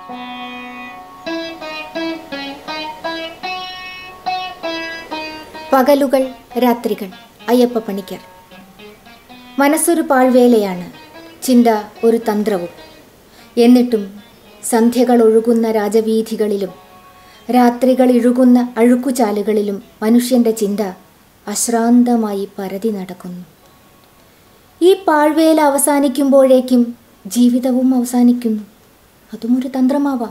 പകലുകൾ രാത്രികൾ അയ്യപ്പ പണിക്കർ മനസ്സൊരു പാഴ്വേലയാണ് ചിന്ത ഒരു തന്ത്രവും എന്നിട്ടും സന്ധ്യകൾ ഒഴുകുന്ന രാജവീഥികളിലും രാത്രികൾ ഇഴുകുന്ന അഴുക്കുചാലുകളിലും മനുഷ്യൻ്റെ ചിന്ത അശ്രാന്തമായി പരതി നടക്കുന്നു ഈ പാഴ്വേല അവസാനിക്കുമ്പോഴേക്കും ജീവിതവും അവസാനിക്കുന്നു അതും ഒരു തന്ത്രമാവാം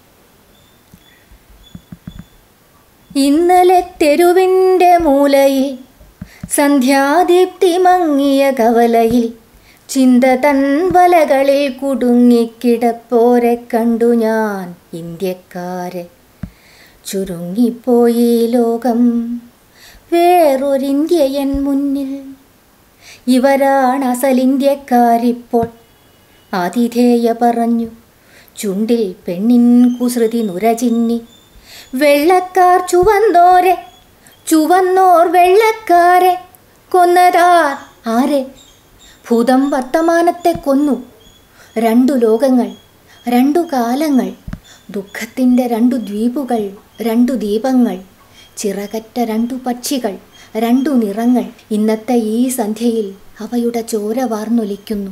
ഇന്നലെ തെരുവിൻ്റെ മൂലയിൽ സന്ധ്യാദീപ്തി മങ്ങിയ കവലയിൽ ചിന്ത തൻ വലകളിൽ കുടുങ്ങിക്കിടപ്പോരെ കണ്ടു ഞാൻ ഇന്ത്യക്കാരെ ചുരുങ്ങിപ്പോയി ലോകം വേറൊരിന്ത്യയൻ മുന്നിൽ ഇവരാണ് അസലിന്ത്യക്കാരിപ്പോൾ ആതിഥേയ പറഞ്ഞു ചുണ്ടിൽ പെണ്ണിൻ കുസൃതി നുരചിന്നി വെള്ളക്കാർ ചുവന്നോരെ ചുവന്നോർ വെള്ളക്കാരെ കൊന്നതാർ ആരെ ഭൂതം വർത്തമാനത്തെ കൊന്നു രണ്ടു ലോകങ്ങൾ രണ്ടു കാലങ്ങൾ ദുഃഖത്തിൻ്റെ രണ്ടു ദ്വീപുകൾ രണ്ടു ദീപങ്ങൾ ചിറകറ്റ രണ്ടു പക്ഷികൾ രണ്ടു നിറങ്ങൾ ഇന്നത്തെ ഈ സന്ധ്യയിൽ അവയുടെ ചോര വാർന്നൊലിക്കുന്നു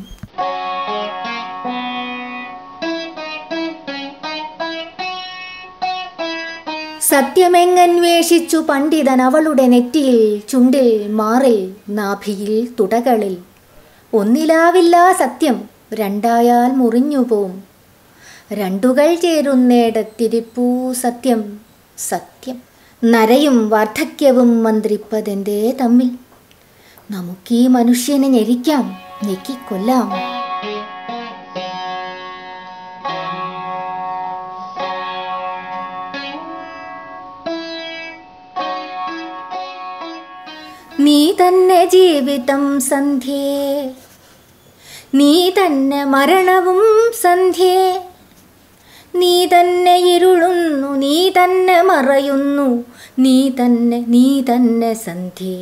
സത്യമെങ്ങന്വേഷിച്ചു പണ്ഡിതൻ അവളുടെ നെറ്റിയിൽ ചുണ്ടിൽ മാറിൽ നാഭിയിൽ തുടകളിൽ ഒന്നിലാവില്ല സത്യം രണ്ടായാൽ മുറിഞ്ഞുപോം രണ്ടുകൾ ചേരുന്നേടത്തിരിപ്പൂ സത്യം സത്യം നരയും വാർദ്ധക്യവും മന്ത്രിപ്പതെന്തേ തമ്മിൽ നമുക്കീ മനുഷ്യനെ ഞെരിക്കാം ഞെക്കിക്കൊല്ലാം നീ തന്നെ ജീവിതം സന്ധ്യേ നീ തന്നെ മരണവും സന്ധ്യേ നീ തന്നെ ഇരുളുന്നു നീ തന്നെ മറയുന്നു നീ തന്നെ നീ തന്നെ സന്ധ്യേ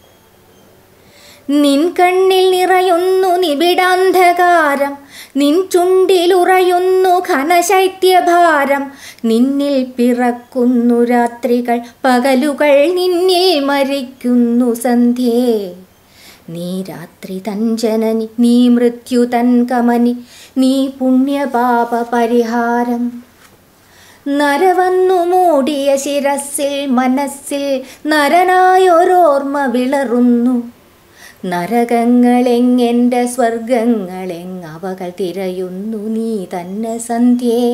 നിൻ കണ്ണിൽ നിറയുന്നു നിബിഡാന്ധകാരം നിൻ ചുണ്ടിലുറയുന്നു ഘനശൈത്യഭാരം നിന്നിൽ പിറക്കുന്നു രാത്രികൾ പകലുകൾ നിന്നിൽ മരിക്കുന്നു സന്ധ്യേ നീ രാത്രി തൻ ജനനി നീ മൃത്യു തൻ കമനി നീ പുണ്യപാപ പരിഹാരം നരവന്നു മൂടിയ ശിരസിൽ മനസ്സിൽ നരനായൊരോർമ്മ വിളറുന്നു നരകങ്ങളെങ്ങെൻ്റെ സ്വർഗങ്ങളെങ്ങവകൾ തിരയുന്നു നീ തന്നെ സന്ധ്യേ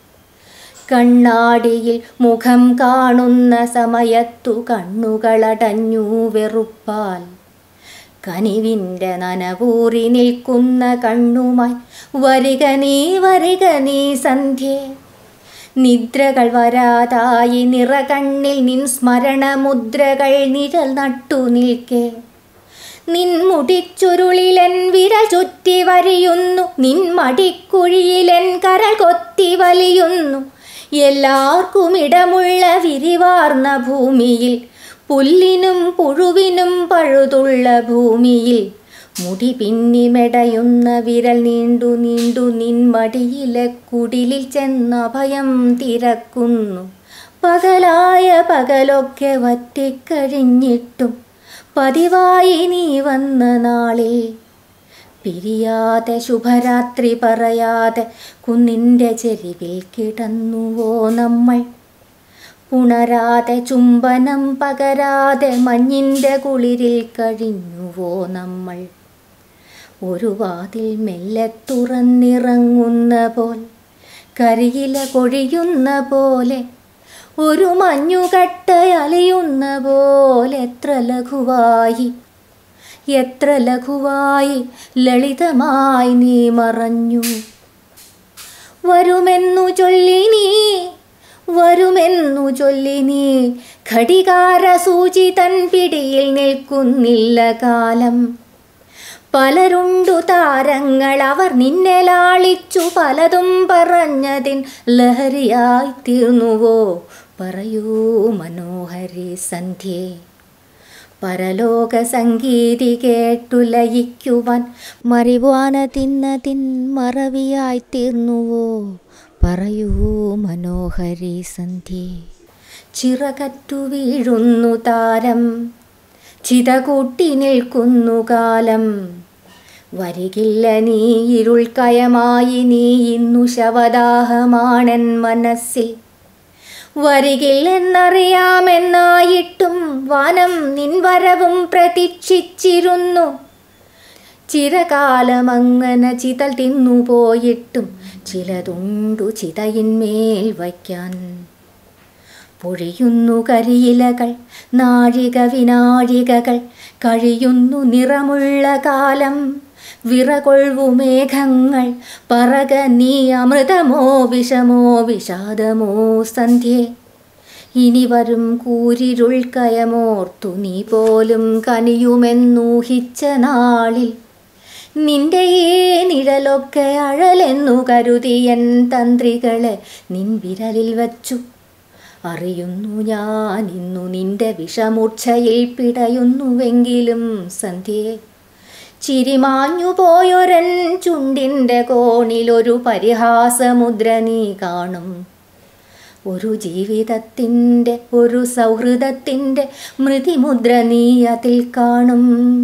കണ്ണാടിയിൽ മുഖം കാണുന്ന സമയത്തു കണ്ണുകളടഞ്ഞു വെറുപ്പാൽ കനിവിൻ്റെ നനവൂറി നിൽക്കുന്ന കണ്ണുമായി വരിക നീ വരിക നീ സന്ധ്യേ നിദ്രകൾ വരാതായി നിറകണ്ണിൽ നിൻ സ്മരണമുദ്രകൾ നിഴൽ നട്ടു നിൽക്കേ നിൻ മുടിച്ചുരുളിലെൻ വിരൽ ചുറ്റി വരിയുന്നു നിൻ മടിക്കുഴിയിലെൻ കരൾ കൊത്തി വലിയുന്നു എല്ലാവർക്കും ഇടമുള്ള വിരിവാർന്ന ഭൂമിയിൽ പുല്ലിനും പുഴുവിനും പഴുതുള്ള ഭൂമിയിൽ മുടി പിന്നിമെടയുന്ന വിരൽ നീണ്ടു നീണ്ടു നിൻ മടിയിലെ കുടിലിൽ ചെന്ന ഭയം തിരക്കുന്നു പകലായ പകലൊക്കെ വറ്റിക്കഴിഞ്ഞിട്ടും പതിവായി നീ വന്ന നാളിൽ പിരിയാതെ ശുഭരാത്രി പറയാതെ കുന്നിൻ്റെ ചെരിവിൽ കിടന്നുവോ നമ്മൾ പുണരാതെ ചുംബനം പകരാതെ മഞ്ഞിൻ്റെ കുളിരിൽ കഴിഞ്ഞുവോ നമ്മൾ ഒരു വാതിൽ മെല്ലെ തുറന്നിറങ്ങുന്ന പോൽ കരിയില കൊഴിയുന്ന പോലെ ഒരു മഞ്ഞുകട്ട അലിയുന്ന പോലെ എത്ര ലഘുവായി എത്ര ലഘുവായി ലളിതമായി നീ മറഞ്ഞു വരുമെന്നു ചൊല്ലി നീ വരുമെന്നു ചൊല്ലി നീ ഘടികാര സൂചി തൻ പിടിയിൽ നിൽക്കുന്നില്ല കാലം പലരുണ്ടു താരങ്ങൾ അവർ നിന്നെ ലാളിച്ചു പലതും പറഞ്ഞതിൻ ലഹരിയായി തീർന്നുവോ പറയൂ മനോഹരി സന്ധ്യേ പരലോക സംഗീതി കേട്ടുലയിക്കുവാൻ മറിവാന തിന്ന തിൻ മറവിയായി തീർന്നുവോ പറയൂ മനോഹരി സന്ധ്യേ ചിറകറ്റു വീഴുന്നു താരം ചിത കൂട്ടി നിൽക്കുന്നു കാലം വരികില്ല നീ ഇരുൾക്കയമായി നീ ഇന്നു ശവദാഹമാണൻ മനസ്സിൽ വരികില്ലെന്നറിയാമെന്നായിട്ടും വാനം നിൻ വരവും പ്രതീക്ഷിച്ചിരുന്നു ചിരകാലമങ്ങനെ ചിതൽ തിന്നുപോയിട്ടും ചിലതുണ്ടു ചിതയിന്മേൽ വയ്ക്കാൻ പൊഴിയുന്നു കരിയിലകൾ നാഴിക വിനാഴികകൾ കഴിയുന്നു നിറമുള്ള കാലം വിറകൊൾവു മേഘങ്ങൾ പറക നീ അമൃതമോ വിഷമോ വിഷാദമോ സന്ധ്യേ ഇനി വരും കൂരിരുൾ കയമോർത്തു നീ പോലും കനിയുമെന്നൂഹിച്ച നാളിൽ നിന്റെ ഈ നിഴലൊക്കെ അഴലെന്നു കരുതിയൻ തന്ത്രികളെ നിൻ വിരലിൽ വച്ചു അറിയുന്നു ഞാൻ ഇന്നു നിന്റെ വിഷമൂർച്ഛയിൽ പിടയുന്നുവെങ്കിലും സന്ധ്യേ ചിരിമാഞ്ഞു പോയൊരൻ ചുണ്ടിൻ്റെ കോണിലൊരു പരിഹാസമുദ്ര നീ കാണും ഒരു ജീവിതത്തിൻ്റെ ഒരു സൗഹൃദത്തിൻ്റെ മൃതിമുദ്ര നീ അതിൽ കാണും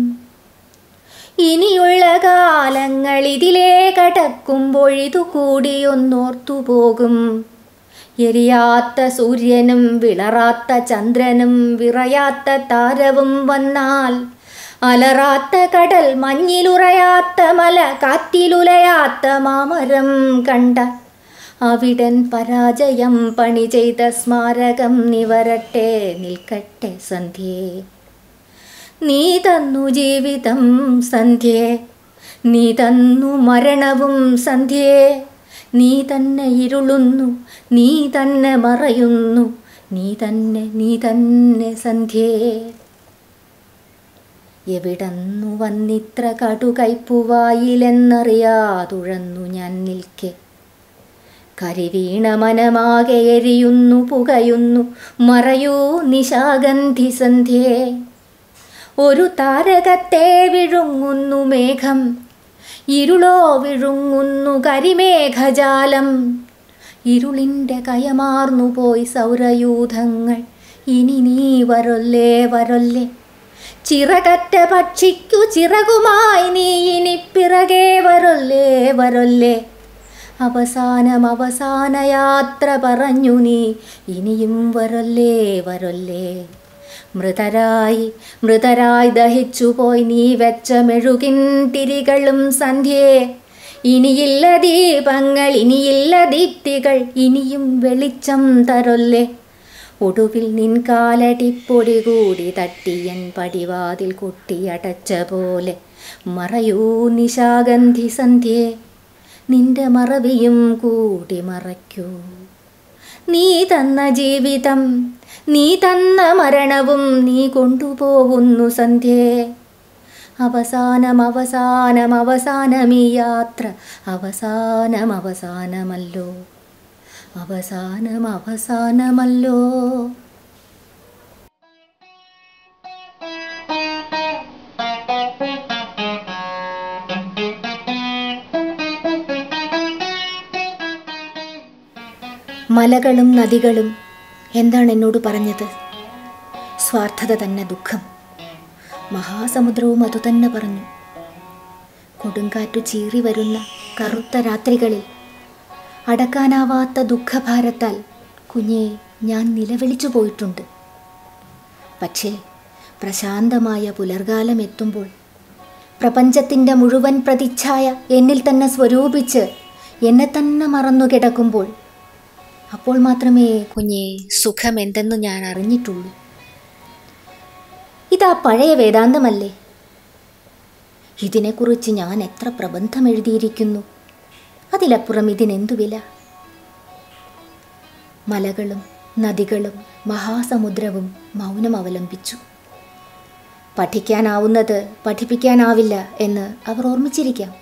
ഇനിയുള്ള കാലങ്ങൾ ഇതിലേ കടക്കുമ്പോഴിതു കൂടിയൊന്നോർത്തു പോകും എരിയാത്ത സൂര്യനും വിളറാത്ത ചന്ദ്രനും വിറയാത്ത താരവും വന്നാൽ അലറാത്ത കടൽ മഞ്ഞിലുറയാത്ത മല കാറ്റിലുലയാത്ത മാമരം കണ്ട അവിടൻ പരാജയം പണി ചെയ്ത സ്മാരകം നിവരട്ടെ നിൽക്കട്ടെ സന്ധ്യേ നീ തന്നു ജീവിതം സന്ധ്യേ നീ തന്നു മരണവും സന്ധ്യേ നീ തന്നെ ഇരുളുന്നു നീ തന്നെ മറയുന്നു നീ തന്നെ നീ തന്നെ സന്ധ്യേ എവിടന്നു വന്നിത്ര കടുകൈപ്പുവായിലെന്നറിയാതുഴന്നു ഞാൻ നിൽക്കെ കരിവീണ മനമാകെ എരിയുന്നു പുകയുന്നു മറയൂ നിശാഗന്ധി സന്ധ്യേ ഒരു താരകത്തെ വിഴുങ്ങുന്നു മേഘം ഇരുളോ വിഴുങ്ങുന്നു കരിമേഘജാലം ഇരുളിൻ്റെ കയമാർന്നു പോയി സൗരയൂഥങ്ങൾ ഇനി നീ വരൊല്ലേ വരൊല്ലേ ചിറകറ്റ പക്ഷിക്കു ചിറകുമായി നീ ഇനി പിറകെ വരൊല്ലേ വരൊല്ലേ അവസാനം അവസാന യാത്ര പറഞ്ഞു നീ ഇനിയും വരൊല്ലേ വരൊല്ലേ മൃതരായി മൃതരായി ദഹിച്ചുപോയി നീ വെച്ച മെഴുകിൻ തിരികളും സന്ധ്യേ ഇനിയില്ല ദീപങ്ങൾ ഇനിയില്ല ദീപ്തികൾ ഇനിയും വെളിച്ചം തരൊല്ലേ ഒടുവിൽ നിൻ കാലടിപ്പൊടി കൂടി തട്ടിയൻ പടിവാതിൽ കൊട്ടിയടച്ച പോലെ മറയൂ നിശാഗന്ധി സന്ധ്യേ നിന്റെ മറവിയും കൂടി മറയ്ക്കൂ നീ തന്ന ജീവിതം നീ തന്ന മരണവും നീ കൊണ്ടുപോകുന്നു സന്ധ്യേ അവസാനം അവസാനം അവസാനം ഈ യാത്ര അവസാനം അവസാനമല്ലോ അവസാനം അവസാനമല്ലോ മലകളും നദികളും എന്താണ് എന്നോട് പറഞ്ഞത് സ്വാർത്ഥത തന്നെ ദുഃഖം മഹാസമുദ്രവും അതുതന്നെ പറഞ്ഞു കൊടുങ്കാറ്റു ചീറി വരുന്ന കറുത്ത രാത്രികളിൽ അടക്കാനാവാത്ത ദുഃഖഭാരത്താൽ കുഞ്ഞെ ഞാൻ നിലവിളിച്ചു പോയിട്ടുണ്ട് പക്ഷേ പ്രശാന്തമായ പുലർകാലം എത്തുമ്പോൾ പ്രപഞ്ചത്തിൻ്റെ മുഴുവൻ പ്രതിച്ഛായ എന്നിൽ തന്നെ സ്വരൂപിച്ച് എന്നെ തന്നെ മറന്നു കിടക്കുമ്പോൾ അപ്പോൾ മാത്രമേ കുഞ്ഞെ സുഖം എന്തെന്ന് ഞാൻ അറിഞ്ഞിട്ടുള്ളൂ ഇതാ പഴയ വേദാന്തമല്ലേ ഇതിനെക്കുറിച്ച് ഞാൻ എത്ര പ്രബന്ധം എഴുതിയിരിക്കുന്നു അതിലപ്പുറം ഇതിനെന്തു വില മലകളും നദികളും മഹാസമുദ്രവും മൗനം അവലംബിച്ചു പഠിക്കാനാവുന്നത് പഠിപ്പിക്കാനാവില്ല എന്ന് അവർ ഓർമ്മിച്ചിരിക്കാം